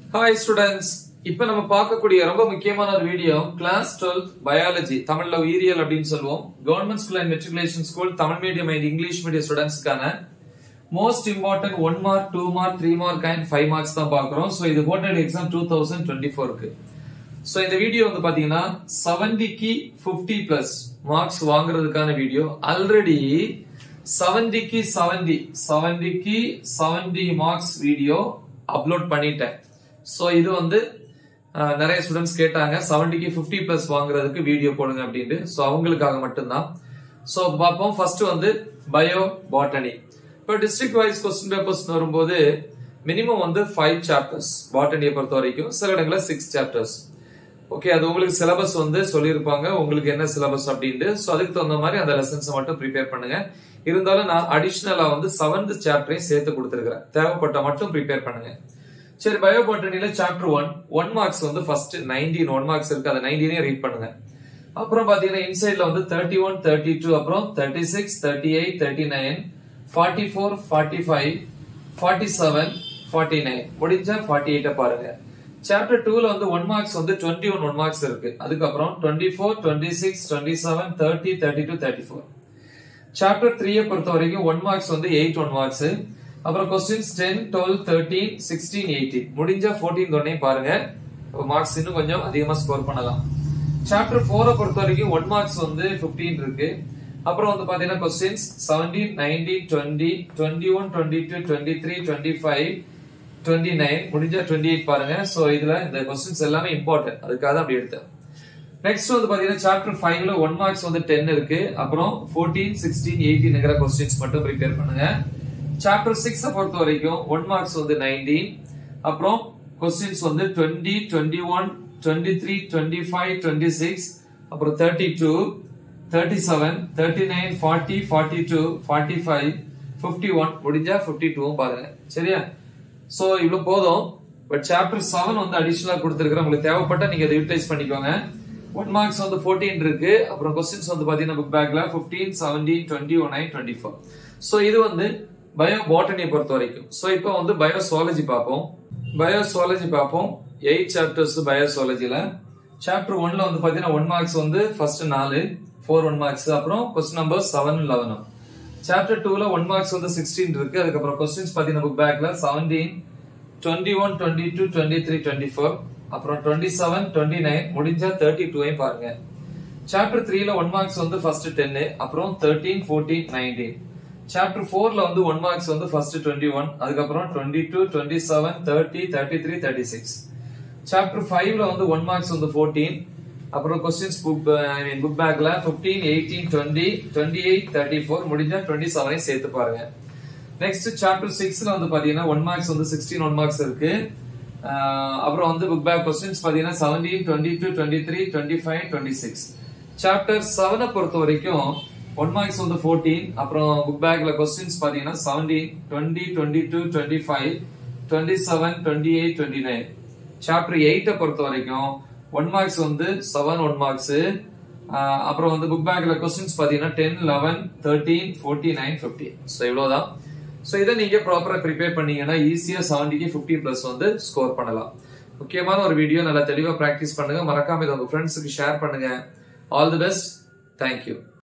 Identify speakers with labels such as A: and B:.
A: hi students இப்ப நம்ம பார்க்கக்கூடிய ரொம்ப முக்கியமான ஒரு வீடியோ கிளாஸ் 12 பயாலஜி தமிழ்ல உயிரியல் அப்படின்னு சொல்லுவோம் government school and matriculation school Tamil medium and English medium ஸ்டூடெண்ட்ஸ்க்கான most important one mark two mark three mark and five marks தான் பார்க்குறோம் ஸோ இது board exam two thousand twenty ஃபோருக்கு ஸோ இந்த வீடியோ வந்து பாத்தீங்கன்னா செவன்டிக்கு ஃபிஃப்டி பிளஸ் மார்க்ஸ் வாங்குறதுக்கான வீடியோ ஆல்ரெடி செவன்டிக்கு செவன்டி செவன்டிக்கு செவன்டி மார்க்ஸ் வீடியோ அப்லோட் பண்ணிட்டேன் ஸோ இது வந்து அஹ், நிறைய ஸ்டூடெண்ட்ஸ் கேட்டாங்க செவன்டிக்கு ஃபிஃப்டி பிளஸ் வாங்குறதுக்கு வீடியோ போடுங்க அப்படின்ட்டு ஸோ அவங்களுக்காக மட்டும்தான் ஸோ பார்ப்போம் ஃபர்ஸ்ட் வந்து பயோ பாட்டனி இப்போ டிஸ்ட்ரிக்ட் வைஸ் கொஸ்டின் பேப்பர்ஸ் வரும்போது மினிமம் வந்து ஃபைவ் சாப்டர்ஸ் பாட்டனியை பொறுத்த வரைக்கும் சில இடங்களில் சிக்ஸ் சாப்டர்ஸ் ஓகே அது உங்களுக்கு சிலபஸ் வந்து சொல்லியிருப்பாங்க உங்களுக்கு என்ன சிலபஸ் அப்படின்ட்டு ஸோ அதுக்கு தகுந்த மாதிரி அந்த லெசன்ஸை மட்டும் ப்ரிப்பேர் பண்ணுங்க இருந்தாலும் நான் அடிஷ்னலா வந்து செவன்த் சாப்டரையும் சேர்த்து கொடுத்துருக்கிறேன் தேவைப்பட்ட மட்டும் ப்ரிப்பேர் பண்ணுங்க சரி பயோ பாட்டனில சாப்டர் ஒன் ஒன் மார்க்ஸ் வந்து ஃபர்ஸ்ட் நைன்டீன் ஒன் மார்க்ஸ் இருக்கு அந்த நைன்டீனே ரீட் பண்ணுங்க அப்புறம் பாத்தீங்கன்னா இன்சைட்ல வந்து தேர்ட்டி ஒன் தேர்ட்டி டூ அப்புறம் thirty six thirty eight thirty nine forty four forty five forty seven forty nine முடிஞ்சா ஃபார்ட்டி எயிட்ட பாருங்க சாப்டர் டூல வந்து ஒன் மார்க்ஸ் வந்து டுவெண்ட்டி ஒன் ஒன் மார்க்ஸ் இருக்கு அதுக்கப்புறம் twenty four twenty six twenty seven thirty thirty two thirty four chapter த்ரீயை பொறுத்த வரைக்கும் ஒன் மார்க்ஸ் வந்து எயிட் ஒன் மார்க்ஸ் அப்புறம் questions ten twelve thirteen sixteen eighteen முடிஞ்சா ஃபோர்டீன் ஒன்னையும் பாருங்க மார்க்ஸ் இன்னும் கொஞ்சம் அதிகமா ஸ்கோர் பண்ணலாம் சாப்டர் ஃபோரை பொறுத்த வரைக்கும் ஒன் மார்க்ஸ் வந்து 15 இருக்கு அப்புறம் வந்து பாத்தீங்கன்னா questions seventeen nineteen twenty twenty one twenty two twenty three twenty five twenty nine முடிஞ்சா டுவெண்ட்டி எயிட் பாருங்க சோ இதுல இந்த கொஸ்டின்ஸ் எல்லாமே இம்பார்ட்டன்ட் அதுக்காக தான் அப்படி எடுத்தேன் நெக்ஸ்ட் வந்து பாத்தீங்கன்னா சாப்டர் ஃபைவ்ல ஒன் மார்க்ஸ் வந்து டென் இருக்கு அப்புறம் ஃபோர்டீன் சிக்ஸ்டீன் எயிட்டீன்ங்கிற கொஸ்டின்ஸ் மட்டும் ப்ரிப்பேர் பண்ணுங்க சாப்டர் சிக்ஸ் பொறுத்த வரைக்கும் ஒன் மார்க்ஸ் வந்து நைன்டீன் அப்புறம் கொஸ்டின்ஸ் வந்து twenty twenty one twenty three twenty five twenty six அப்புறம் thirty two thirty seven thirty nine forty forty two forty five fifty one முடிஞ்சா ஃபிஃப்டி டூவும் பாருங்க சரியா சோ இவ்வளவு போதும் பட் சாப்டர் செவன் வந்து அடிஷனலா கொடுத்துருக்கிறேன் உங்களுக்கு தேவைப்பட்டா நீங்க அதை யூட்டிலைஸ் பண்ணிக்கோங்க ஒன் மார்க்ஸ் வந்து 14 இருக்கு அப்புறம் கொஸ்டின்ஸ் வந்து பாத்தீங்கன்னா புக் பேக்ல 15 17 twenty one nine twenty four so இது வந்து பயோ பாட்டனியை பொறுத்த வரைக்கும் ஸோ இப்போ வந்து பயோசுவாலஜி பார்ப்போம் பயோசுவாலஜி பார்ப்போம் எயிட் சாப்டர்ஸ் பயோசுவாலஜில சாப்டர் ஒன்ல வந்து பாத்தீங்கன்னா ஒன் மார்க்ஸ் வந்து ஃபர்ஸ்ட் நாலு ஃபோர் ஒன் மார்க்ஸ் அப்புறம் கொஸ்டின் நம்பர் செவன் லெவனும் சாப்டர் டூல ஒன் மார்க்ஸ் வந்து சிக்ஸ்டீன் இருக்கு அதுக்கப்புறம் கொஸ்டின்ஸ் பாத்தீங்கன்னா புக் பேக்ல seventeen twenty one twenty two twenty three twenty four அப்புறம் டுவெண்ட்டி செவன் டுவெண்ட்டி நைன் முடிஞ்சா தேர்ட்டி டூவையும் பாருங்க சாப்டர் த்ரீல ஒன் மார்க்ஸ் வந்து ஃபர்ஸ்ட் டென்னு அப்புறம் தேர்ட்டீன் ஃபோர்டீன் நைன்டீன் சாப்டர் ஃபோர்ல வந்து ஒன் மார்க்ஸ் வந்து ஃபர்ஸ்ட் டுவெண்ட்டி ஒன் அதுக்கப்புறம் twenty two twenty seven thirty thirty three thirty six chapter ஃபைவ்ல வந்து ஒன் மார்க்ஸ் வந்து ஃபோர்டீன் அப்புறம் questions book I mean book பேக்ல fifteen eighteen twenty twenty eight thirty four முடிஞ்சா டுவெண்ட்டி செவனையும் சேர்த்து பாருங்க நெக்ஸ்ட் சாப்டர் சிக்ஸ்ல வந்து பாத்தீங்கன்னா ஒன் மார்க்ஸ் வந்து சிக்ஸ்டீன் ஒன் மார்க்ஸ் இருக்கு ஆஹ் அப்புறம் வந்து புக் பேக் கொஸ்டின்ஸ் பாத்தீங்கன்னா seventeen twenty two twenty three twenty five twenty six chapter செவனை பொறுத்த வரைக்கும் ஒன் மார்க்ஸ் வந்து ஃபோர்டீன் அப்புறம் புக் பேக்ல கொஸ்டின்ஸ் பாத்தீங்கன்னா seventeen twenty twenty two twenty five twenty seven twenty eight twenty nine chapter எயிட்டை பொறுத்த வரைக்கும் ஒன் மார்க்ஸ் வந்து செவன் ஒன் மார்க்ஸ் அப்புறம் வந்து புக் பேக்ல கொஸ்டின்ஸ் பாத்தீங்கன்னா ten eleven thirteen forty nine fifty so இவ்வளவுதான் ஸோ இதை நீங்க ப்ராப்பரா ப்ரிப்பேர் பண்ணீங்கன்னா ஈஸியா செவன்டிக்கு ஃபிஃப்டி பிளஸ் வந்து ஸ்கோர் பண்ணலாம் முக்கியமான ஒரு வீடியோ நல்லா தெளிவா ப்ராக்டிஸ் பண்ணுங்க மறக்காம இதை உங்க ஃப்ரெண்ட்ஸுக்கு ஷேர் பண்ணுங்க ஆல் தி பெஸ்ட் தேங்க்யூ